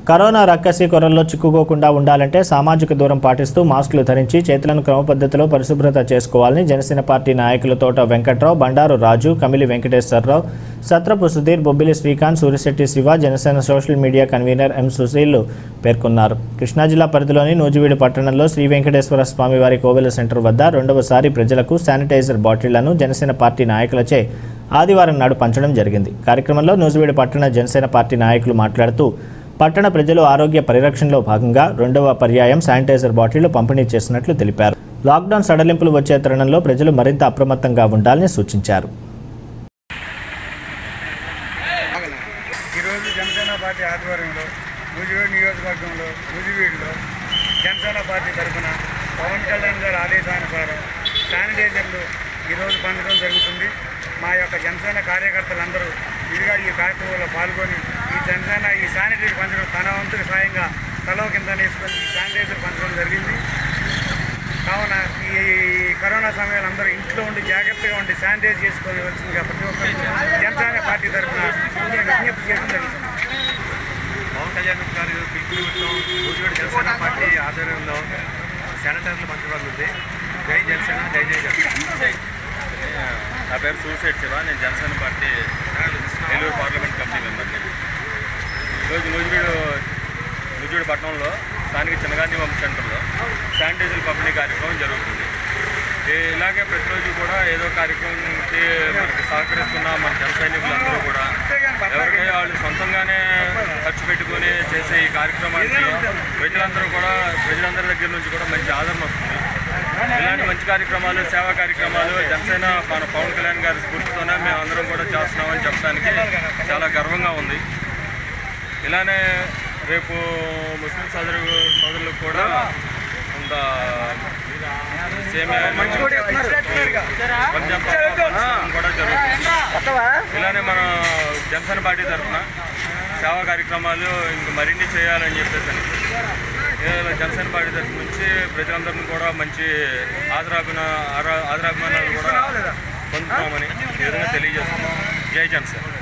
Corona రక్కసి కొరల్లో చిక్కుకోకుండా ఉండాలంటే సామాజిక దూరం పాటిస్తూ మాస్కులు ధరించి చేతులను క్రమపద్ధతిలో పరిశుభ్రత చేసుకోవాలని జనసేన పార్టీ నాయకుల Thota Venkatrao Bandaru Raju Kamili Venkateswararao Satrapu Sudheer Bobbili Srikanth Surisetti Siva Janasena social media convener M Sushil పేర్కొన్నారు కృష్ణా జిల్లా పరిధిలోని నూజివీడు పట్టణంలో శ్రీ వెంకటేశ్వర స్వామివారి కోవెల సెంటర్ వద్ద రెండవసారి ప్రజలకు శానిటైజర్ బాటిళ్లను జనసేన పార్టీ నాయకులచే ఆదివారం నాడు పంచడం జరిగింది కార్యక్రమంలో నూజివీడు పట్టణ జనసేన పార్టీ నాయకులు మాట్లాడుతూ పట్టణ ప్రజలు ఆరోగ్య పరిరక్షణలో భాగంగా రెండవ పర్యాయం శానిటైజర్ బాటిళ్లు పంపిణీ చేసినట్లు తెలిపారు లాక్డౌన్ సడలింపులు వచ్చే తరుణంలో ప్రజలు మరింత అప్రమత్తంగా ఉండాలని సూచించారు ఈరోజు జనసేన పార్టీ ఆధ్వర్యంలో నూజివీడు నియోజకవర్గంలో నూజివీడులో జనసేన పార్టీ తరఫున పవన్ కళ్యాణ్ గారి ఆదేశానుసారం శానిటైజర్లు ఈరోజు పంచడం జరుగుతుంది మా యొక్క జనసేన కార్యకర్తలందరూ ఇదిగా ఈ కార్యక్రమంలో పాల్గొని ఈ జనసేన ఈ శానిటైజర్ పంచడం తన వంతుకు సాయంగా తలో కింద వేసుకొని ఈ శానిటైజర్ పంచడం జరిగింది కావున ఈ కరోనా సమయంలో అందరూ ఇంట్లో ఉండి జాగ్రత్తగా ఉండి శానిటైజ్ చేసుకొని వచ్చిందిగా ప్రతి ఒక్కరు జనసేన పార్టీ తరఫున విజ్ఞప్తి చేయడం జరుగుతుంది పవన్ కళ్యాణ్ గారు పిలుపుని విషయం నూజివేడు జనసేన పార్టీ ఆధ్వర్యంలో శానిటైజర్లు పంచబడుతుంది జై జనసేన జై జై జనసేన నా పేరు సూసైడ్ శివ నేను Janasena party Nellore parliament committee మెంబర్ని ఈరోజు నూజివీడు నూజివీడు పట్టణంలో స్థానిక చిన్నగాంధీ వంశ సెంటర్లో శానిటైజర్ పంపిణీ కార్యక్రమం జరుగుతుంది ఈ- ఇలాగే ప్రతిరోజు కూడా ఏదో కార్యక్రమంకి మనకి సహకరిస్తున్న మన జన సైనికులందరూ కూడా ఎవరికైనా వాళ్ళు సొంతంగానే ఖర్చు పెట్టుకొని చేసే ఈ కార్యక్రమానికి ప్రజలందరూ కూడా ప్రజలందరి దగ్గర నుంచి కూడా మంచి ఆదరణ వస్తుంది ఇలాంటి మంచి కార్యక్రమాలు సేవా కార్యక్రమాలు జనసేన మన పవన్ కళ్యాణ్ గారి స్ఫూర్తితోనే మేము అందరం కూడా చేస్తున్నామని చెప్పడానికి చాలా గర్వంగా ఉంది ఇలానే రేపు ముస్లిం సోదరు సోదరులకు కూడా కొంత సేమియా రంజాన్ పండుగ కూడా జరుగుతుంది ఇలానే మన జనసేన పార్టీ తరఫున సేవా కార్యక్రమాలు ఇంక మరిన్ని చేయాలని చెప్పేసి అని. ఇలా జనసేన పార్టీ తరఫు నుంచి ప్రజలందరినీ కూడా మంచి ఆదరాభిన ఆరా- ఆదరాభిమానాలు కూడా పొందుతామని ఈ విధంగా తెలియజేస్తున్నాం జై జనసేన